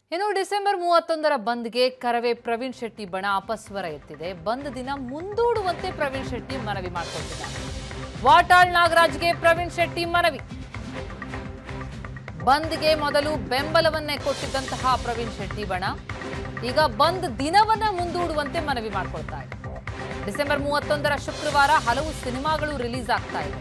ಇನ್ನು ಡಿಸೆಂಬರ್ ಮೂವತ್ತೊಂದರ ಬಂದ್ಗೆ ಕರವೇ ಪ್ರವೀಣ್ ಶೆಟ್ಟಿ ಬಣ ಅಪಸ್ವರ ಎತ್ತಿದೆ ಬಂದ್ ದಿನ ಮುಂದೂಡುವಂತೆ ಪ್ರವೀಣ್ ಶೆಟ್ಟಿ ಮನವಿ ಮಾಡಿಕೊಟ್ಟಿದ್ದಾರೆ ವಾಟಾಳ್ ನಾಗರಾಜ್ಗೆ ಪ್ರವೀಣ್ ಶೆಟ್ಟಿ ಮನವಿ ಬಂದ್ಗೆ ಮೊದಲು ಬೆಂಬಲವನ್ನೇ ಕೊಟ್ಟಿದ್ದಂತಹ ಪ್ರವೀಣ್ ಶೆಟ್ಟಿ ಬಣ ಈಗ ಬಂದ್ ದಿನವನ್ನ ಮುಂದೂಡುವಂತೆ ಮನವಿ ಮಾಡಿಕೊಳ್ತಾ ಇದೆ ಡಿಸೆಂಬರ್ ಮೂವತ್ತೊಂದರ ಶುಕ್ರವಾರ ಹಲವು ಸಿನಿಮಾಗಳು ರಿಲೀಸ್ ಆಗ್ತಾ ಇದೆ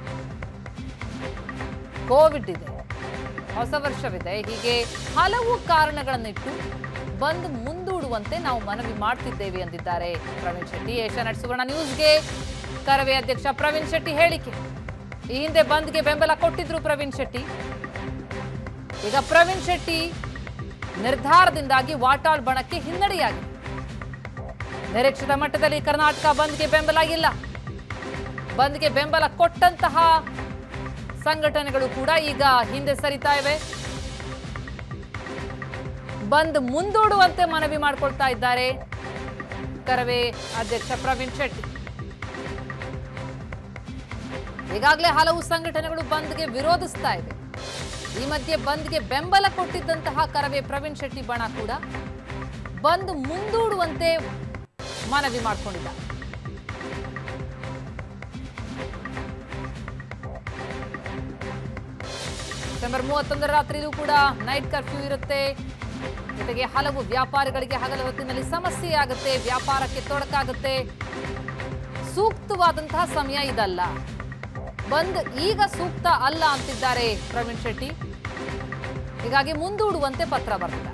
ಕೋವಿಡ್ ಇದೆ ಹೊಸ ವರ್ಷವಿದೆ ಹೀಗೆ ಹಲವು ಕಾರಣಗಳನ್ನಿಟ್ಟು ಬಂದ್ ಮುಂದೂಡುವಂತೆ ನಾವು ಮನವಿ ಮಾಡ್ತಿದ್ದೇವೆ ಎಂದಿದ್ದಾರೆ ಪ್ರವೀಣ್ ಶೆಟ್ಟಿ ಏಷ್ಯಾನೆಟ್ ಸುವರ್ಣ ನ್ಯೂಸ್ಗೆ ಕರವೇ ಅಧ್ಯಕ್ಷ ಪ್ರವೀಣ್ ಶೆಟ್ಟಿ ಹೇಳಿಕೆ ಈ ಹಿಂದೆ ಬಂದ್ಗೆ ಬೆಂಬಲ ಕೊಟ್ಟಿದ್ರು ಪ್ರವೀಣ್ ಶೆಟ್ಟಿ ಈಗ ಪ್ರವೀಣ್ ಶೆಟ್ಟಿ ನಿರ್ಧಾರದಿಂದಾಗಿ ವಾಟಾಳ್ ಬಣಕ್ಕೆ ಹಿನ್ನಡೆಯಾಗಿದೆ ನಿರೀಕ್ಷಿತ ಮಟ್ಟದಲ್ಲಿ ಕರ್ನಾಟಕ ಬಂದ್ಗೆ ಬೆಂಬಲ ಇಲ್ಲ ಬಂದ್ಗೆ ಬೆಂಬಲ ಕೊಟ್ಟಂತಹ ಸಂಘಟನೆಗಳು ಕೂಡ ಈಗ ಹಿಂದೆ ಸರಿತಾ ಇವೆ ಬಂದ್ ಮುಂದೂಡುವಂತೆ ಮನವಿ ಮಾಡಿಕೊಳ್ತಾ ಇದ್ದಾರೆ ಕರವೇ ಅಧ್ಯಕ್ಷ ಪ್ರವೀಣ್ ಶೆಟ್ಟಿ ಈಗಾಗಲೇ ಹಲವು ಸಂಘಟನೆಗಳು ಬಂದ್ಗೆ ವಿರೋಧಿಸ್ತಾ ಇವೆ ಈ ಮಧ್ಯೆ ಬಂದ್ಗೆ ಬೆಂಬಲ ಕೊಟ್ಟಿದ್ದಂತಹ ಕರವೇ ಪ್ರವೀಣ್ ಶೆಟ್ಟಿ ಬಣ ಕೂಡ ಬಂದ್ ಮುಂದೂಡುವಂತೆ ಮನವಿ ಮಾಡಿಕೊಂಡಿದ್ದಾರೆ ಡಿಸೆಂಬರ್ ಮೂವತ್ತೊಂದರ ರಾತ್ರಿಯೂ ಕೂಡ ನೈಟ್ ಕರ್ಫ್ಯೂ ಇರುತ್ತೆ ಜೊತೆಗೆ ಹಲವು ವ್ಯಾಪಾರಿಗಳಿಗೆ ಹಗಲು ಹೊತ್ತಿನಲ್ಲಿ ಸಮಸ್ಯೆ ಆಗುತ್ತೆ ವ್ಯಾಪಾರಕ್ಕೆ ತೊಡಕಾಗುತ್ತೆ ಸೂಕ್ತವಾದಂತಹ ಸಮಯ ಇದಲ್ಲ ಬಂದ್ ಈಗ ಸೂಕ್ತ ಅಲ್ಲ ಅಂತಿದ್ದಾರೆ ಪ್ರವೀಣ್ ಶೆಟ್ಟಿ ಹೀಗಾಗಿ ಮುಂದೂಡುವಂತೆ ಪತ್ರ ಬರೆದಿದ್ದಾರೆ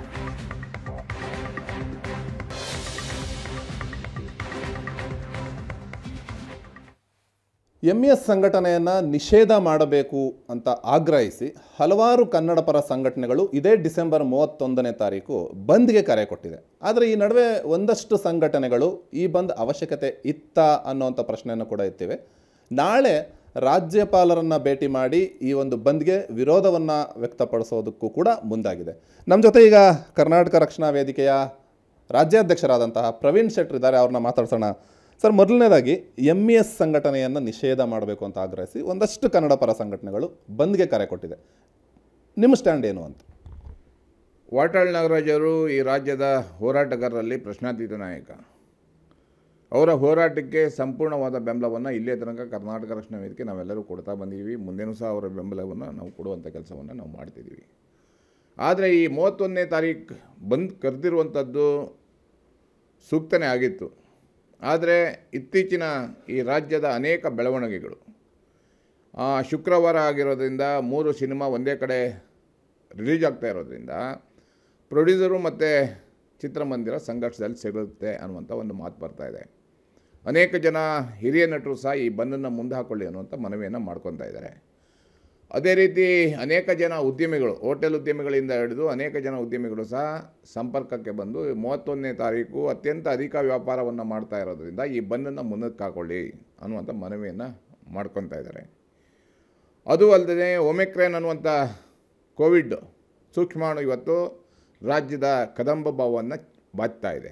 ಎಂ ಎಸ್ ಸಂಘಟನೆಯನ್ನು ನಿಷೇಧ ಮಾಡಬೇಕು ಅಂತ ಆಗ್ರಹಿಸಿ ಹಲವಾರು ಕನ್ನಡ ಪರ ಸಂಘಟನೆಗಳು ಇದೇ ಡಿಸೆಂಬರ್ ಮೂವತ್ತೊಂದನೇ ತಾರೀಕು ಬಂದ್ಗೆ ಕರೆ ಕೊಟ್ಟಿದೆ ಆದರೆ ಈ ನಡುವೆ ಒಂದಷ್ಟು ಸಂಘಟನೆಗಳು ಈ ಬಂದ್ ಅವಶ್ಯಕತೆ ಇತ್ತ ಅನ್ನೋಂಥ ಪ್ರಶ್ನೆಯನ್ನು ಕೂಡ ಎತ್ತಿವೆ ನಾಳೆ ರಾಜ್ಯಪಾಲರನ್ನು ಭೇಟಿ ಮಾಡಿ ಈ ಒಂದು ಬಂದ್ಗೆ ವಿರೋಧವನ್ನು ವ್ಯಕ್ತಪಡಿಸೋದಕ್ಕೂ ಕೂಡ ಮುಂದಾಗಿದೆ ನಮ್ಮ ಜೊತೆ ಈಗ ಕರ್ನಾಟಕ ರಕ್ಷಣಾ ವೇದಿಕೆಯ ರಾಜ್ಯಾಧ್ಯಕ್ಷರಾದಂತಹ ಪ್ರವೀಣ್ ಶೆಟ್ರ್ ಇದ್ದಾರೆ ಅವ್ರನ್ನ ಮಾತಾಡ್ಸೋಣ ಸರ್ ಮೊದಲನೇದಾಗಿ ಎಮ್ ಇ ಎಸ್ ಸಂಘಟನೆಯನ್ನು ನಿಷೇಧ ಮಾಡಬೇಕು ಅಂತ ಆಗ್ರಹಿಸಿ ಒಂದಷ್ಟು ಕನ್ನಡ ಪರ ಸಂಘಟನೆಗಳು ಬಂದ್ಗೆ ಕರೆ ಕೊಟ್ಟಿದೆ ನಿಮ್ಮ ಸ್ಟ್ಯಾಂಡ್ ಏನು ಅಂತ ವಾಟಾಳ್ ನಾಗರಾಜ್ ಅವರು ಈ ರಾಜ್ಯದ ಹೋರಾಟಗಾರರಲ್ಲಿ ಪ್ರಶ್ನಾತೀತ ನಾಯಕ ಅವರ ಹೋರಾಟಕ್ಕೆ ಸಂಪೂರ್ಣವಾದ ಬೆಂಬಲವನ್ನು ಇಲ್ಲೇ ತನಕ ಕರ್ನಾಟಕ ರಕ್ಷಣಾ ವೇದಿಕೆ ನಾವೆಲ್ಲರೂ ಕೊಡ್ತಾ ಬಂದಿದ್ದೀವಿ ಮುಂದೇನೂ ಸಹ ಅವರ ಬೆಂಬಲವನ್ನು ನಾವು ಕೊಡುವಂಥ ಕೆಲಸವನ್ನು ನಾವು ಮಾಡ್ತಿದ್ದೀವಿ ಆದರೆ ಈ ಮೂವತ್ತೊಂದನೇ ತಾರೀಕು ಬಂದು ಕರೆದಿರುವಂಥದ್ದು ಸೂಕ್ತನೇ ಆಗಿತ್ತು ಆದರೆ ಇತ್ತೀಚಿನ ಈ ರಾಜ್ಯದ ಅನೇಕ ಬೆಳವಣಿಗೆಗಳು ಆ, ಶುಕ್ರವಾರ ಆಗಿರೋದ್ರಿಂದ ಮೂರು ಸಿನಿಮಾ ಒಂದೇ ಕಡೆ ರಿಲೀಸ್ ಆಗ್ತಾ ಇರೋದ್ರಿಂದ ಪ್ರೊಡ್ಯೂಸರು ಮತ್ತು ಚಿತ್ರಮಂದಿರ ಸಂಘರ್ಷದಲ್ಲಿ ಸಿಗುತ್ತೆ ಅನ್ನುವಂಥ ಒಂದು ಮಾತು ಬರ್ತಾ ಇದೆ ಅನೇಕ ಜನ ಹಿರಿಯ ನಟರು ಸಹ ಈ ಬಂದನ್ನು ಮುಂದೆ ಹಾಕೊಳ್ಳಿ ಅನ್ನುವಂಥ ಮನವಿಯನ್ನು ಮಾಡ್ಕೊತಾ ಇದ್ದಾರೆ ಅದೇ ರೀತಿ ಅನೇಕ ಜನ ಉದ್ಯಮಿಗಳು ಹೋಟೆಲ್ ಉದ್ಯಮಿಗಳಿಂದ ಹಿಡಿದು ಅನೇಕ ಜನ ಉದ್ಯಮಿಗಳು ಸಹ ಸಂಪರ್ಕಕ್ಕೆ ಬಂದು ಮೂವತ್ತೊಂದನೇ ತಾರೀಕು ಅತ್ಯಂತ ಅಧಿಕ ವ್ಯಾಪಾರವನ್ನು ಮಾಡ್ತಾ ಇರೋದ್ರಿಂದ ಈ ಬಂದನ್ನು ಮುಂದಕ್ಕೆ ಹಾಕೊಳ್ಳಿ ಅನ್ನುವಂಥ ಮನವಿಯನ್ನು ಮಾಡ್ಕೊತಾ ಇದ್ದಾರೆ ಅದು ಅಲ್ಲದೆ ಒಮೆಕ್ರೇನ್ ಅನ್ನುವಂಥ ಕೋವಿಡ್ ಸೂಕ್ಷ್ಮಾಣು ಇವತ್ತು ರಾಜ್ಯದ ಕದಂಬ ಭಾವವನ್ನು ಬಾಚ್ತಾ ಇದೆ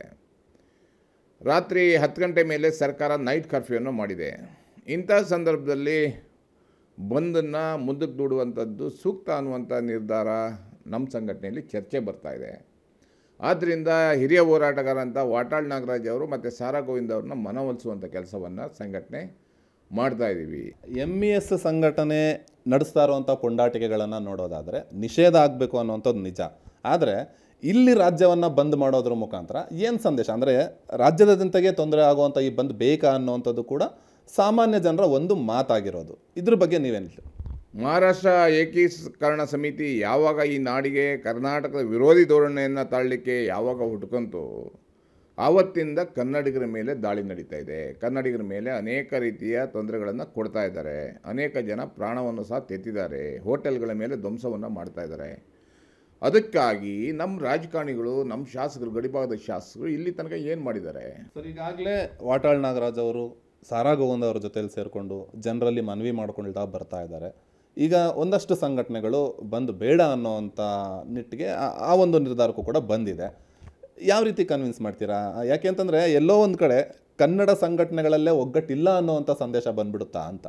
ರಾತ್ರಿ ಹತ್ತು ಗಂಟೆ ಮೇಲೆ ಸರ್ಕಾರ ನೈಟ್ ಕರ್ಫ್ಯೂವನ್ನು ಮಾಡಿದೆ ಇಂಥ ಸಂದರ್ಭದಲ್ಲಿ ಬಂದನ್ನು ಮುಂದಕ್ಕೆ ದೂಡುವಂಥದ್ದು ಸೂಕ್ತ ಅನ್ನುವಂಥ ನಿರ್ಧಾರ ನಮ್ಮ ಸಂಘಟನೆಯಲ್ಲಿ ಚರ್ಚೆ ಬರ್ತಾ ಇದೆ ಆದ್ದರಿಂದ ಹಿರಿಯ ಹೋರಾಟಗಾರ ಅಂತ ವಾಟಾಳ್ ನಾಗರಾಜ್ ಅವರು ಮತ್ತು ಸಾರಾ ಗೋವಿಂದ್ ಅವ್ರನ್ನ ಮನವೊಲಿಸುವಂಥ ಕೆಲಸವನ್ನು ಸಂಘಟನೆ ಮಾಡ್ತಾ ಇದ್ದೀವಿ ಎಮ್ ಇ ಎಸ್ ಸಂಘಟನೆ ನಡೆಸ್ತಾ ಇರುವಂಥ ಪುಂಡಾಟಿಕೆಗಳನ್ನು ನೋಡೋದಾದರೆ ನಿಷೇಧ ಆಗಬೇಕು ಅನ್ನೋಂಥದ್ದು ನಿಜ ಆದರೆ ಇಲ್ಲಿ ರಾಜ್ಯವನ್ನು ಬಂದ್ ಮಾಡೋದ್ರ ಮುಖಾಂತರ ಏನು ಸಂದೇಶ ಅಂದರೆ ರಾಜ್ಯದ ಜನತೆಗೆ ತೊಂದರೆ ಆಗುವಂಥ ಈ ಬಂದ್ ಬೇಕಾ ಅನ್ನೋವಂಥದ್ದು ಕೂಡ ಸಾಮಾನ್ಯ ಜನರ ಒಂದು ಮಾತಾಗಿರೋದು ಇದ್ರ ಬಗ್ಗೆ ನೀವೇನು ಮಹಾರಾಷ್ಟ್ರ ಏಕೀಕರಣ ಸಮಿತಿ ಯಾವಾಗ ಈ ನಾಡಿಗೆ ಕರ್ನಾಟಕದ ವಿರೋಧಿ ಧೋರಣೆಯನ್ನು ತಾಳಲಿಕ್ಕೆ ಯಾವಾಗ ಹುಟ್ಕೊಂತು ಆವತ್ತಿಂದ ಕನ್ನಡಿಗರ ಮೇಲೆ ದಾಳಿ ನಡೀತಾ ಇದೆ ಕನ್ನಡಿಗರ ಮೇಲೆ ಅನೇಕ ರೀತಿಯ ತೊಂದರೆಗಳನ್ನು ಕೊಡ್ತಾ ಇದ್ದಾರೆ ಅನೇಕ ಜನ ಪ್ರಾಣವನ್ನು ಸಹ ತೆತ್ತಿದ್ದಾರೆ ಹೋಟೆಲ್ಗಳ ಮೇಲೆ ಧ್ವಂಸವನ್ನು ಮಾಡ್ತಾ ಇದ್ದಾರೆ ಅದಕ್ಕಾಗಿ ನಮ್ಮ ರಾಜಕಾರಣಿಗಳು ನಮ್ಮ ಶಾಸಕರು ಗಡಿಭಾಗದ ಶಾಸಕರು ಇಲ್ಲಿ ತನಕ ಏನು ಮಾಡಿದ್ದಾರೆ ಸರ್ ಈಗಾಗಲೇ ವಾಟಾಳ್ ನಾಗರಾಜ್ ಅವರು ಸಾರಾ ಗೋವಿಂದ್ ಅವ್ರ ಜೊತೆಲಿ ಸೇರಿಕೊಂಡು ಜನರಲ್ಲಿ ಮನವಿ ಮಾಡ್ಕೊಳ್ತಾ ಬರ್ತಾ ಇದ್ದಾರೆ ಈಗ ಒಂದಷ್ಟು ಸಂಘಟನೆಗಳು ಬಂದು ಬೇಡ ಅನ್ನೋವಂಥ ನಿಟ್ಟಿಗೆ ಆ- ಆ ಒಂದು ನಿರ್ಧಾರಕ್ಕೂ ಕೂಡ ಬಂದಿದೆ ಯಾವ ರೀತಿ ಕನ್ವಿನ್ಸ್ ಮಾಡ್ತೀರಾ ಯಾಕೆಂತಂದರೆ ಎಲ್ಲೋ ಒಂದು ಕಡೆ ಕನ್ನಡ ಸಂಘಟನೆಗಳಲ್ಲೇ ಒಗ್ಗಟ್ಟಿಲ್ಲ ಅನ್ನೋವಂಥ ಸಂದೇಶ ಬಂದ್ಬಿಡುತ್ತಾ ಅಂತ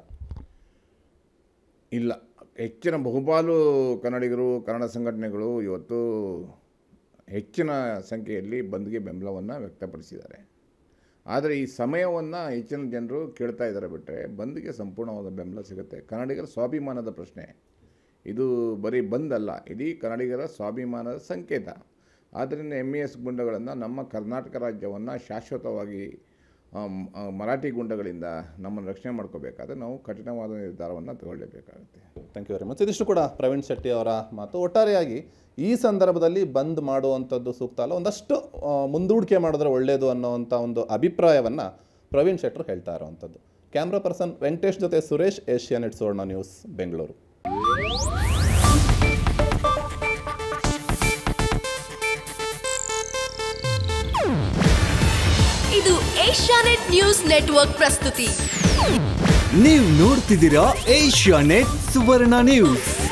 ಇಲ್ಲ ಹೆಚ್ಚಿನ ಬಹುಪಾಲು ಕನ್ನಡಿಗರು ಕನ್ನಡ ಸಂಘಟನೆಗಳು ಇವತ್ತು ಹೆಚ್ಚಿನ ಸಂಖ್ಯೆಯಲ್ಲಿ ಬಂದ್ಗೆ ಬೆಂಬಲವನ್ನು ವ್ಯಕ್ತಪಡಿಸಿದ್ದಾರೆ ಆದರೆ ಈ ಸಮಯವನ್ನು ಹೆಚ್ಚಿನ ಜನರು ಕೇಳ್ತಾ ಇದ್ದಾರೆ ಬಿಟ್ಟರೆ ಬಂದ್ಗೆ ಸಂಪೂರ್ಣವಾದ ಬೆಂಬಲ ಸಿಗುತ್ತೆ ಕನ್ನಡಿಗರ ಸ್ವಾಭಿಮಾನದ ಪ್ರಶ್ನೆ ಇದು ಬರೀ ಬಂದಲ್ಲ ಇಡೀ ಕನ್ನಡಿಗರ ಸ್ವಾಭಿಮಾನದ ಸಂಕೇತ ಆದ್ದರಿಂದ ಎಮ್ ಇ ಎಸ್ ಗುಂಡಗಳನ್ನು ನಮ್ಮ ಕರ್ನಾಟಕ ರಾಜ್ಯವನ್ನು ಶಾಶ್ವತವಾಗಿ ಆಮ್, ಆ, ಮರಾಠಿ ಗುಂಡಗಳಿಂದ ನಮ್ಮನ್ನು ರಕ್ಷಣೆ ಮಾಡ್ಕೋಬೇಕಾದ್ರೆ ನಾವು ಕಠಿಣವಾದ ನಿರ್ಧಾರವನ್ನು ತಗೊಳ್ಳೇಬೇಕಾಗುತ್ತೆ ಥ್ಯಾಂಕ್ ಯು ವೆರಿ ಮಚ್ ಇದಿಷ್ಟು ಕೂಡ ಪ್ರವೀಣ್ ಶೆಟ್ಟಿ ಅವರ ಮಾತು ಒಟ್ಟಾರೆಯಾಗಿ ಈ ಸಂದರ್ಭದಲ್ಲಿ ಬಂದ್ ಮಾಡುವಂಥದ್ದು ಸೂಕ್ತ ಅಲ್ಲ ಒಂದಷ್ಟು ಆ, ಮುಂದೂಡಿಕೆ ಮಾಡಿದ್ರೆ ಒಳ್ಳೆಯದು ಅನ್ನೋವಂಥ ಒಂದು ಅಭಿಪ್ರಾಯವನ್ನು ಪ್ರವೀಣ್ ಶೆಟ್ಟರು ಹೇಳ್ತಾ ಇರುವಂಥದ್ದು ಕ್ಯಾಮ್ರಾ ಪರ್ಸನ್ ವೆಂಕಟೇಶ್ ಜೊತೆ ಸುರೇಶ್ ಏಷ್ಯಾನೆಟ್ ಸುವರ್ಣ ನ್ಯೂಸ್ ಬೆಂಗಳೂರು ಇದು ಏಷ್ಯಾನೆಟ್ ನ್ಯೂಸ್ ನೆಟ್ವರ್ಕ್ ಪ್ರಸ್ತುತಿ ನೀವು ನೋಡ್ತಿದ್ದೀರಾ ಏಷ್ಯಾ ನೆಟ್ ಸುವರ್ಣ ನ್ಯೂಸ್